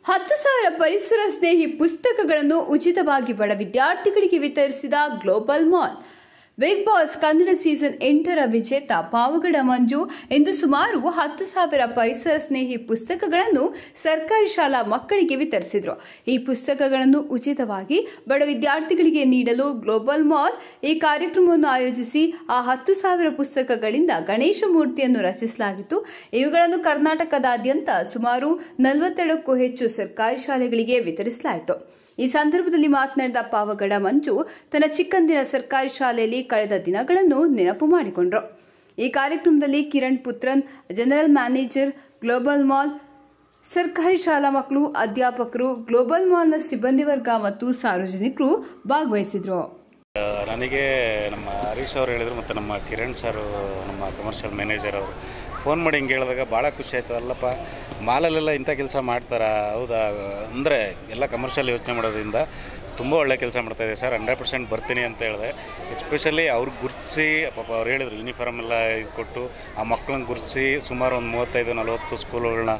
ಹತ್ತು ಸಾವಿರ ಪರಿಸರ ಸ್ನೇಹಿ ಪುಸ್ತಕಗಳನ್ನು ಉಚಿತವಾಗಿ ಬಡ ವಿದ್ಯಾರ್ಥಿಗಳಿಗೆ ವಿತರಿಸಿದ global mall big boss Kannada season ಎಂಟರ ವಿಜೇತ ಪಾವಗಡ ಮಂಜು ಇಂದು ಸುಮಾರು ಹತ್ತು ಸಾವಿರ ಪರಿಸರ ಸ್ನೇಹಿ ಪುಸ್ತಕಗಳನ್ನು ಸರ್ಕಾರಿ ಶಾಲಾ ಮಕ್ಕಳಿಗೆ ವಿತರಿಸಿದರು ಈ ಪುಸ್ತಕಗಳನ್ನು ಉಚಿತವಾಗಿ ಬಡ ವಿದ್ಯಾರ್ಥಿಗಳಿಗೆ ನೀಡಲು ಗ್ಲೋಬಲ್ ಮಾಲ್ ಈ ಕಾರ್ಯಕ್ರಮವನ್ನು ಆಯೋಜಿಸಿ ಆ ಹತ್ತು ಸಾವಿರ ಪುಸ್ತಕಗಳಿಂದ ಗಣೇಶ ಮೂರ್ತಿಯನ್ನು ರಚಿಸಲಾಗಿತ್ತು ಇವುಗಳನ್ನು ಕರ್ನಾಟಕದಾದ್ಯಂತ ಸುಮಾರು ನಲವತ್ತೆರಡಕ್ಕೂ ಹೆಚ್ಚು ಸರ್ಕಾರಿ ಶಾಲೆಗಳಿಗೆ ವಿತರಿಸಲಾಯಿತು ಈ ಸಂದರ್ಭದಲ್ಲಿ ಮಾತನಾಡಿದ ಪಾವಗಡ ಮಂಜು ತನ್ನ ಚಿಕ್ಕಂದಿನ ಸರ್ಕಾರಿ ಶಾಲೆಯಲ್ಲಿ ಕಳೆದ ದಿನಗಳನ್ನು ನೆನಪು ಮಾಡಿಕೊಂಡರು ಈ ಕಾರ್ಯಕ್ರಮದಲ್ಲಿ Kiran Puthran general manager global mall ಸರ್ಕಾರಿ ಶಾಲಾ ಮಕ್ಕಳು ಅಧ್ಯಾಪಕರು ಗ್ಲೋಬಲ್ ಮಾಲ್ನ ಸಿಬ್ಬಂದಿ ವರ್ಗ ಮತ್ತು ಸಾರ್ವಜನಿಕರು ಭಾಗವಹಿಸಿದ್ರು ಆ, ನನಗೆ ನಮ್ಮ ಹರೀಶ್ ಅವರು ಹೇಳಿದ್ರು ಮತ್ತು ನಮ್ಮ ಕಿರಣ್ ಸರ್ ನಮ್ಮ ಕಮರ್ಷಿಯಲ್ ಮ್ಯಾನೇಜರ್ ಅವರು ಫೋನ್ ಮಾಡಿ ಹಿಂಗೆ ಹೇಳಿದಾಗ ಭಾಳ ಖುಷಿ ಆಯಿತು ಅಲ್ಲಪ್ಪ ಮಾಲಲ್ಲೆಲ್ಲ ಇಂಥ ಕೆಲಸ ಮಾಡ್ತಾರಾ ಹೌದಾ ಅಂದರೆ ಎಲ್ಲ ಕಮರ್ಷಿಯಲ್ ಯೋಚನೆ ಮಾಡೋದ್ರಿಂದ ತುಂಬ ಒಳ್ಳೆ ಕೆಲಸ ಮಾಡ್ತಾಯಿದೆ ಸರ್ ಹಂಡ್ರೆಡ್ ಪರ್ಸೆಂಟ್ ಬರ್ತೀನಿ ಅಂತ ಹೇಳಿದೆ ಎಸ್ಪೆಷಲಿ ಅವ್ರಿಗೆ ಗುರುತಿಸಿ ಪಾಪ ಅವ್ರು ಹೇಳಿದ್ರು ಯೂನಿಫಾರ್ಮ್ ಎಲ್ಲ ಇದು ಕೊಟ್ಟು ಆ ಮಕ್ಕಳನ್ನ ಗುರುತಿಸಿ ಸುಮಾರು ಒಂದು ಮೂವತ್ತೈದು ನಲವತ್ತು ಸ್ಕೂಲ್ಗಳನ್ನ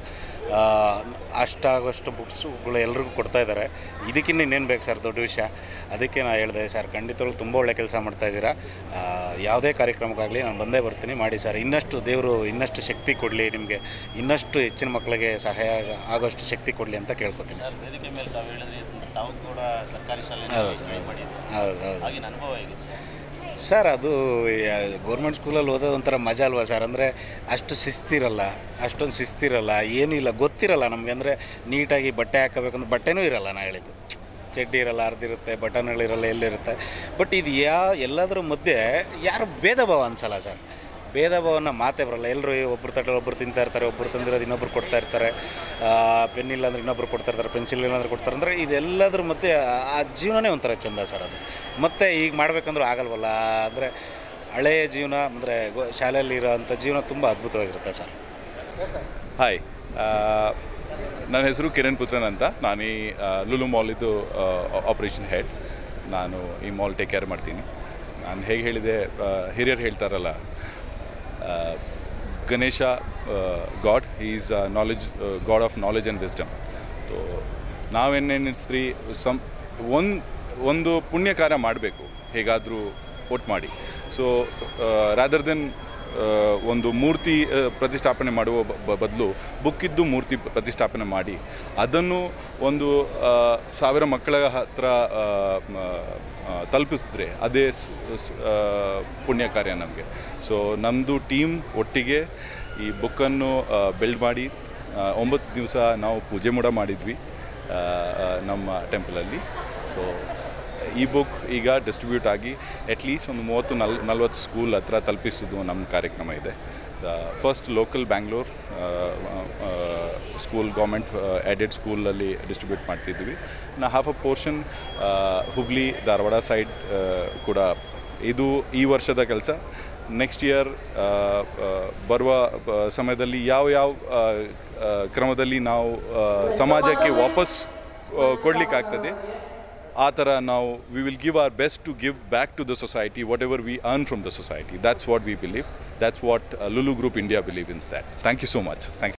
ಅಷ್ಟಾಗೋಷ್ಟು ಬುಕ್ಸ್ಗಳು ಎಲ್ರಿಗೂ ಕೊಡ್ತಾ ಇದ್ದಾರೆ ಇದಕ್ಕಿಂತ ಇನ್ನೇನು ಬೇಕು ಸರ್ ದೊಡ್ಡ ವಿಷಯ ಅದಕ್ಕೆ ನಾನು ಹೇಳಿದೆ ಸರ್ ಖಂಡಿತವಾಗ್ಲೂ ತುಂಬ ಒಳ್ಳೆ ಕೆಲಸ ಮಾಡ್ತಾ ಇದ್ದೀರಾ ಆ, ಯಾವುದೇ ಕಾರ್ಯಕ್ರಮಕ್ಕಾಗಲಿ ನಾನು ಬಂದೇ ಬರ್ತೀನಿ ಮಾಡಿ ಸರ್ ಇನ್ನಷ್ಟು ದೇವರು ಇನ್ನಷ್ಟು ಶಕ್ತಿ ಕೊಡಲಿ ನಿಮಗೆ ಇನ್ನಷ್ಟು ಹೆಚ್ಚಿನ ಮಕ್ಕಳಿಗೆ ಸಹಾಯ ಆಗೋಷ್ಟು ಶಕ್ತಿ ಕೊಡಲಿ ಅಂತ ಕೇಳ್ಕೊತೀನಿ ಸರ್ ವೇದಿಕೆ ಮೇಲೆ ತಾವು ಹೇಳಿದ್ರಿ ತಾವು ಕೂಡ ಸರ್ಕಾರಿ ಶಾಲೆ ಹೌದು ಹೌದು ಹೌದು ಹೌದು ಆಗಿನ ಅನುಭವ ಹೇಗಿದೆ ಸರ್ ಸರ್ ಅದು ಗೌರ್ಮೆಂಟ್ ಸ್ಕೂಲಲ್ಲಿ ಓದೋದು ಒಂಥರ ಮಜಾ ಅಲ್ವಾ ಸರ್ ಅಂದರೆ ಅಷ್ಟು ಶಿಸ್ತಿರಲ್ಲ ಅಷ್ಟೊಂದು ಶಿಸ್ತಿರಲ್ಲ ಏನೂ ಇಲ್ಲ ಗೊತ್ತಿರಲ್ಲ ನಮಗೆ ಅಂದರೆ ನೀಟಾಗಿ ಬಟ್ಟೆ ಹಾಕಬೇಕಂದ್ರೆ ಬಟ್ಟೆನೂ ಇರಲ್ಲ ನಾ ಹೇಳಿದ್ದು ಚಡ್ಡಿ ಇರಲ್ಲ ಅರ್ಧಿರುತ್ತೆ ಬಟನ್ಗಳಿರಲ್ಲ ಎಲ್ಲಿರುತ್ತೆ ಬಟ್ ಇದು ಯಾ ಎಲ್ಲದರ ಮಧ್ಯೆ ಯಾರು ಭೇದ ಭಾವ ಅನ್ಸಲ್ಲ ಸರ್ ಭೇದ ಭಾವನ ಮಾತೇ ಬರಲ್ಲ ಎಲ್ಲರೂ ಒಬ್ಬರು ತಟ್ಟೆ ಒಬ್ಬರು ತಿಂತಾ ಇರ್ತಾರೆ ಒಬ್ಬರು ತಂದಿರೋದು ಇನ್ನೊಬ್ರು ಕೊಡ್ತಾ ಇರ್ತಾರೆ ಪೆನ್ ಇಲ್ಲ ಅಂದ್ರೆ ಇನ್ನೊಬ್ರು ಕೊಡ್ತಾ ಇರ್ತಾರೆ ಪೆನ್ಸಿಲ್ ಇಲ್ಲ ಅಂದ್ರೆ ಕೊಡ್ತಾರೆ ಅಂದರೆ ಇದೆಲ್ಲದ್ರ ಮಧ್ಯೆ ಆ- ಆ ಜೀವನನೇ ಒಂಥರ ಚಂದ ಸರ್ ಅದು ಮತ್ತು ಈಗ ಮಾಡಬೇಕಂದ್ರೂ ಆಗಲ್ವಲ್ಲ ಅಂದರೆ ಹಳೆಯ ಜೀವನ ಅಂದರೆ ಗೋ ಶಾಲೆಯಲ್ಲಿ ಇರೋವಂಥ ಜೀವನ ತುಂಬ ಅದ್ಭುತವಾಗಿರುತ್ತೆ ಸರ್ ಹಾಯ್ ಆ, ನನ್ನ ಹೆಸರು ಕಿರಣ್ ಪುತ್ರನ್ ಅಂತ ನಾನು ಈ ಆ, ಲುಲು ಮಾಲಿದ್ದು ಆಪ್ರೇಷನ್ ಹೆಡ್ ನಾನು ಈ ಮಾಲ್ ಟೇಕ್ ಕೇರ್ ಮಾಡ್ತೀನಿ ನಾನು ಹೇಗೆ ಹೇಳಿದೆ ಆ, ಹಿರಿಯರು ಹೇಳ್ತಾರಲ್ಲ ಆ, Ganesha god is knowledge god of knowledge and wisdom so ನಾವೇನೇನಿಸ್ತ್ರಿ ಸಮ್ ಒಂದು ಒಂದು ಪುಣ್ಯ ಕಾರ್ಯ ಮಾಡಬೇಕು ಹೇಗಾದರೂ ಒಟ್ಟು ಮಾಡಿ ಸೊ ರಾದರ್ ದೆನ್ ಒಂದು ಮೂರ್ತಿ ಆ, ಪ್ರತಿಷ್ಠಾಪನೆ ಮಾಡುವ ಬ- ಬದಲು ಬುಕ್ಕಿದ್ದು ಮೂರ್ತಿ ಪ್ರತಿಷ್ಠಾಪನೆ ಮಾಡಿ ಅದನ್ನು ಒಂದು ಆ, ಸಾವಿರ ಮಕ್ಕಳ ಹತ್ರ ಆ, ಮ, ಆ, ತಲುಪಿಸಿದ್ರೆ ಅದೇ ಸ್- ಸ್- ಆ, ಪುಣ್ಯ ಕಾರ್ಯ ನಮಗೆ ಸೊ ನಮ್ಮದು ಟೀಮ್ ಒಟ್ಟಿಗೆ ಈ ಬುಕ್ಕನ್ನು ಬಿಲ್ಡ್ ಮಾಡಿ ಆ, ಒಂಬತ್ತು ದಿವಸ ನಾವು ಪೂಜೆ ಕೂಡ ಮಾಡಿದ್ವಿ ಆ, ಆ, ನಮ್ಮ ಟೆಂಪಲಲ್ಲಿ ಸೊ ಈ ಬುಕ್ ಈಗ ಡಿಸ್ಟ್ರಿಬ್ಯೂಟ್ ಆಗಿ ಅಟ್ಲೀಸ್ಟ್ ಒಂದು ಮೂವತ್ತು ನಲ್ ನಲ್ವತ್ತು ಸ್ಕೂಲ್ ಹತ್ರ ತಲುಪಿಸೋದು ನಮ್ಮ ಕಾರ್ಯಕ್ರಮ ಇದೆ first local Bangalore school government aided ಸ್ಕೂಲಲ್ಲಿ ಡಿಸ್ಟ್ರಿಬ್ಯೂಟ್ ಮಾಡ್ತಿದ್ವಿ ನಾ half a portion Hubli Dharwad side ಕೂಡ ಇದು ಈ ವರ್ಷದ ಕೆಲಸ ನೆಕ್ಸ್ಟ್ ಇಯರ್ ಬರುವ ಬ- ಸಮಯದಲ್ಲಿ ಯಾವ ಯಾವ ಆ, ಆ, ಕ್ರಮದಲ್ಲಿ ನಾವು ಆ, ಸಮಾಜಕ್ಕೆ ವಾಪಸ್ ಕೊಡಲಿಕ್ಕಾಗ್ತದೆ ಆ ಥರ ನಾವು we will give our best to give back to the society whatever we earn from the society that's what we believe that's what Lulu group India believe in that thank you so much thank you